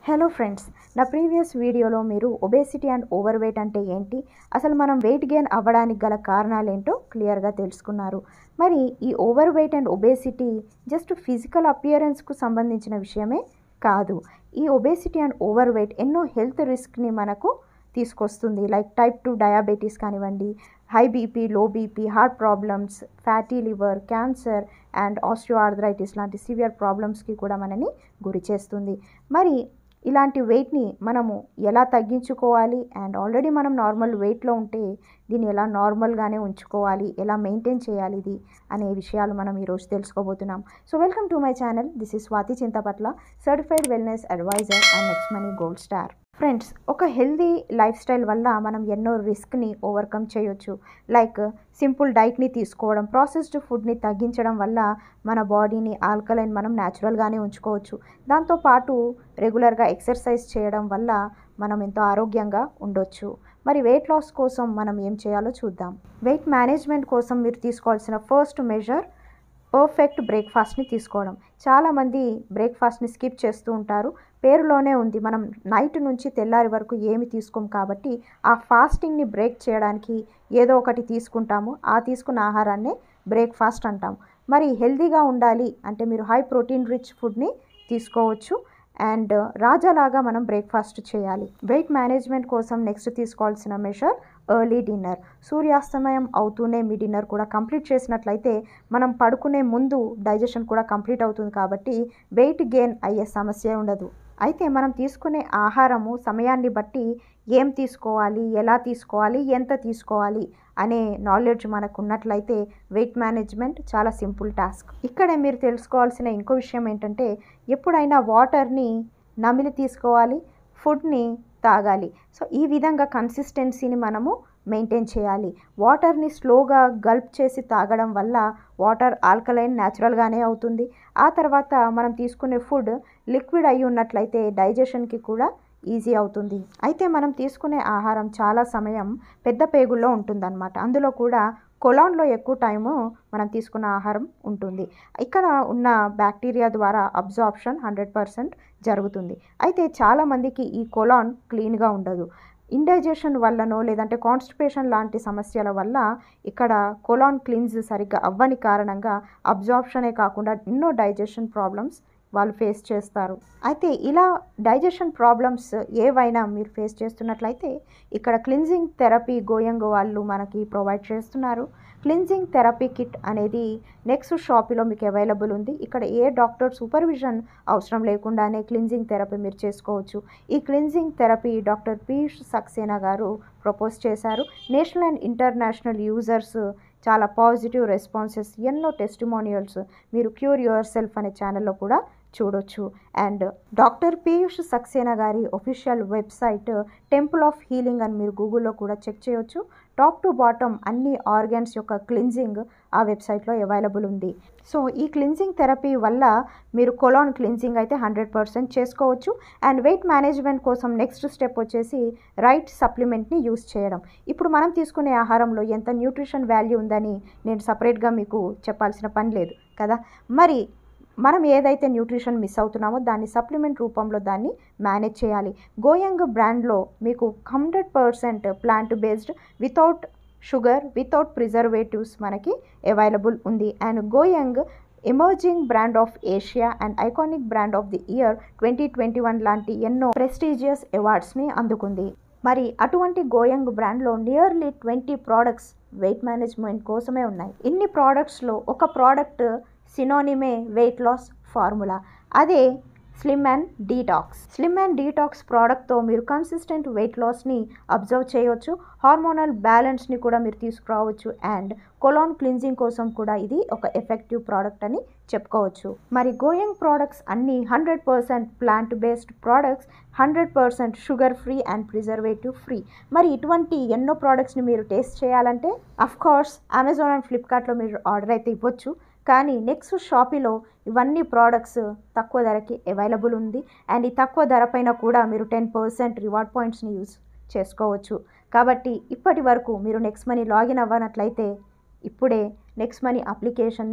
hello friends నా previous వీడియోలో మీరు ఒబేసిటీ అండ్ ఓవర్ వెయిట్ అంటే ఏంటి అసలు మనం వెయిట్ గెయిన్ అవ్వడానికి గల కారణాలు ఏంటో క్లియర్గా తెలుసుకున్నారు మరి ఈ over weight and obesity just physical అపియరెన్స్కు సంబంధించిన విషయమే కాదు ఈ ఒబేసిటీ అండ్ ఓవర్ వెయిట్ ఎన్నో హెల్త్ రిస్క్ని మనకు తీసుకొస్తుంది లైక్ టైప్ టూ డయాబెటీస్ కానివ్వండి high BP low BP heart problems fatty liver cancer and osteoarthritis లాంటి సివియర్ ప్రాబ్లమ్స్కి కూడా మనని గురి చేస్తుంది మరి ఇలాంటి వెయిట్ని మనము ఎలా తగ్గించుకోవాలి అండ్ ఆల్రెడీ మనం నార్మల్ వెయిట్లో ఉంటే దీన్ని ఎలా నార్మల్గానే ఉంచుకోవాలి ఎలా మెయింటైన్ చేయాలి ఇది అనే విషయాలు మనం ఈరోజు తెలుసుకోబోతున్నాం so welcome to my channel this is Swathi Chintapatla certified wellness advisor and next money gold star friends ఒక హెల్దీ లైఫ్ స్టైల్ వల్ల మనం ఎన్నో రిస్క్ని ఓవర్కమ్ చేయొచ్చు లైక్ సింపుల్ డైట్ని తీసుకోవడం ప్రాసెస్డ్ ఫుడ్ని తగ్గించడం వల్ల మన బాడీని ఆల్కలైన్ మనం న్యాచురల్గానే ఉంచుకోవచ్చు దాంతోపాటు రెగ్యులర్గా ఎక్సర్సైజ్ చేయడం వల్ల మనం ఎంతో ఆరోగ్యంగా ఉండొచ్చు మరి వెయిట్ లాస్ కోసం మనం ఏం చేయాలో చూద్దాం వెయిట్ మేనేజ్మెంట్ కోసం మీరు తీసుకోవాల్సిన ఫస్ట్ మెజర్ పర్ఫెక్ట్ బ్రేక్ఫాస్ట్ని తీసుకోవడం చాలామంది బ్రేక్ఫాస్ట్ని స్కిప్ చేస్తూ ఉంటారు పేరులోనే ఉంది మనం నైట్ నుంచి తెల్లారి వరకు ఏమి తీసుకోం కాబట్టి ఆ ఫాస్టింగ్ని బ్రేక్ చేయడానికి ఏదో ఒకటి తీసుకుంటాము ఆ తీసుకున్న ఆహారాన్నే బ్రేక్ఫాస్ట్ అంటాం మరి హెల్తీగా ఉండాలి అంటే మీరు హై ప్రోటీన్ రిచ్ ఫుడ్ని తీసుకోవచ్చు అండ్ రాజాలాగా మనం బ్రేక్ఫాస్ట్ చేయాలి వెయిట్ మేనేజ్మెంట్ కోసం నెక్స్ట్ తీసుకోవాల్సిన మెషర్ ఎర్లీ డిన్నర్ సూర్యాస్తమయం అవుతూనే మీ డిన్నర్ కూడా కంప్లీట్ చేసినట్లయితే మనం పడుకునే ముందు డైజెషన్ కూడా కంప్లీట్ అవుతుంది కాబట్టి వెయిట్ గెయిన్ అయ్యే సమస్య ఉండదు అయితే మనం తీసుకునే ఆహారము సమయాన్ని బట్టి ఏం తీసుకోవాలి ఎలా తీసుకోవాలి ఎంత తీసుకోవాలి అనే నాలెడ్జ్ మనకు ఉన్నట్లయితే వెయిట్ మేనేజ్మెంట్ చాలా సింపుల్ టాస్క్ ఇక్కడే మీరు తెలుసుకోవాల్సిన ఇంకో విషయం ఏంటంటే ఎప్పుడైనా వాటర్ని నమిలి తీసుకోవాలి ఫుడ్ని తాగాలి సో ఈ విధంగా కన్సిస్టెన్సీని మనము మెయింటైన్ చేయాలి వాటర్ని స్లోగా గల్ప్ చేసి తాగడం వల్ల వాటర్ ఆల్కలైన్ న్యాచురల్గానే అవుతుంది ఆ తర్వాత మనం తీసుకునే ఫుడ్ లిక్విడ్ అయి ఉన్నట్లయితే డైజెషన్కి కూడా ఈజీ అవుతుంది అయితే మనం తీసుకునే ఆహారం చాలా సమయం పెద్ద పేగుల్లో ఉంటుందన్నమాట అందులో కూడా కొలాన్లో ఎక్కువ టైము మనం తీసుకున్న ఆహారం ఉంటుంది ఇక్కడ ఉన్న బ్యాక్టీరియా ద్వారా అబ్జార్ప్షన్ హండ్రెడ్ పర్సెంట్ జరుగుతుంది అయితే చాలామందికి ఈ కొలాన్ క్లీన్గా ఉండదు ఇండైజెషన్ వల్లనో లేదంటే కాన్స్టిపేషన్ లాంటి సమస్యల వల్ల ఇక్కడ కొలాన్ క్లీన్స్ సరిగ్గా అవ్వని కారణంగా అబ్జార్ప్షనే కాకుండా ఎన్నో డైజెషన్ ప్రాబ్లమ్స్ వాళ్ళు ఫేస్ చేస్తారు అయితే ఇలా డైజెషన్ ప్రాబ్లమ్స్ ఏవైనా మీరు ఫేస్ చేస్తున్నట్లయితే ఇక్కడ క్లిన్జింగ్ థెరపీ గోయంగ్ వాళ్ళు మనకి ప్రొవైడ్ చేస్తున్నారు క్లిన్జింగ్ థెరపీ కిట్ అనేది నెక్స్ట్ షాపులో మీకు అవైలబుల్ ఉంది ఇక్కడ ఏ డాక్టర్ సూపర్విజన్ అవసరం లేకుండానే క్లిన్జింగ్ థెరపీ మీరు చేసుకోవచ్చు ఈ cleansing therapy doctor Piyush Saxena garu propose చేశారు నేషనల్ అండ్ ఇంటర్నేషనల్ యూజర్స్ చాలా పాజిటివ్ రెస్పాన్సెస్ ఎన్నో టెస్టిమోనియల్స్ మీరు క్యూర్ యువర్ సెల్ఫ్ అనే ఛానల్లో కూడా చూడొచ్చు అండ్ డాక్టర్ పీయూష్ సక్సేనా గారి official website temple of healing అని మీరు గూగుల్లో కూడా చెక్ చేయొచ్చు టాప్ టు బాటమ్ అన్ని ఆర్గాన్స్ యొక్క క్లిన్జింగ్ ఆ వెబ్సైట్లో అవైలబుల్ ఉంది సో ఈ క్లిన్జింగ్ థెరపీ వల్ల మీరు కొలాన్ క్లిన్జింగ్ అయితే హండ్రెడ్ పర్సెంట్ చేసుకోవచ్చు అండ్ వెయిట్ మేనేజ్మెంట్ కోసం నెక్స్ట్ స్టెప్ వచ్చేసి రైట్ సప్లిమెంట్ని యూస్ చేయడం ఇప్పుడు మనం తీసుకునే ఆహారంలో ఎంత న్యూట్రిషన్ వాల్యూ ఉందని నేను సపరేట్గా మీకు చెప్పాల్సిన పని లేదు కదా మరి మనం ఏదైతే న్యూట్రిషన్ మిస్ అవుతున్నామో దాన్ని సప్లిమెంట్ రూపంలో దాన్ని మేనేజ్ చేయాలి గోయంగ్ బ్రాండ్లో మీకు hundred percent plant based without sugar without preservatives మనకి అవైలబుల్ ఉంది and Goyoung emerging brand of Asia and iconic brand of the year twenty twenty one లాంటి ఎన్నో ప్రెస్టీజియస్ అవార్డ్స్ని అందుకుంది మరి అటువంటి గోయంగ్ బ్రాండ్లో nearly twenty products weight management కోసమే ఉన్నాయి ఇన్ని ప్రోడక్ట్స్లో ఒక ప్రోడక్ట్ సినోనిమే వెయిట్ లాస్ ఫార్ములా అదే slim and detox slim and detox ప్రోడక్ట్తో మీరు కన్సిస్టెంట్ వెయిట్ లాస్ని అబ్జర్వ్ చేయవచ్చు హార్మోనల్ బ్యాలెన్స్ని కూడా మీరు తీసుకురావచ్చు అండ్ కొలాన్ క్లిన్జింగ్ కోసం కూడా ఇది ఒక ఎఫెక్టివ్ ప్రోడక్ట్ అని చెప్పుకోవచ్చు మరి గోయింగ్ ప్రోడక్ట్స్ అన్నీ hundred percent plant based products hundred percent sugar free and preservative free మరి ఇటువంటి ఎన్నో ప్రోడక్ట్స్ని మీరు టేస్ట్ చేయాలంటే అఫ్ కోర్స్ అమెజాన్ అండ్ ఫ్లిప్కార్ట్లో మీరు ఆర్డర్ అయితే ఇవ్వచ్చు కానీ నెక్స్ట్ షాపీలో ఇవన్నీ ప్రోడక్ట్స్ తక్కువ ధరకి అవైలబుల్ ఉంది అండ్ ఈ తక్కువ ధర పైన కూడా మీరు టెన్ పర్సెంట్ రివార్డ్ పాయింట్స్ని యూజ్ చేసుకోవచ్చు కాబట్టి ఇప్పటి వరకు మీరు నెక్స్ట్ మనీ లాగిన్ అవ్వనట్లయితే ఇప్పుడే నెక్స్ట్ మనీ అప్లికేషన్ని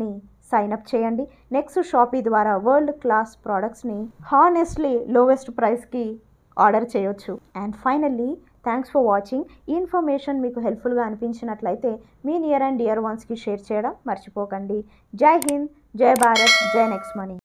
సైన్ అప్ చేయండి నెక్స్ట్ షాపీ ద్వారా వరల్డ్ క్లాస్ ప్రోడక్ట్స్ని హానెస్ట్లీ లోవెస్ట్ ప్రైస్కి ఆర్డర్ చేయొచ్చు and finally thanks for watching ఈ ఇన్ఫర్మేషన్ మీకు హెల్ప్ఫుల్గా అనిపించినట్లయితే మీ నియర్ అండ్ డియర్ వన్స్కి షేర్ చేయడం మర్చిపోకండి జై హింద్ జై భారత్ జై నెక్స్ట్ మనీ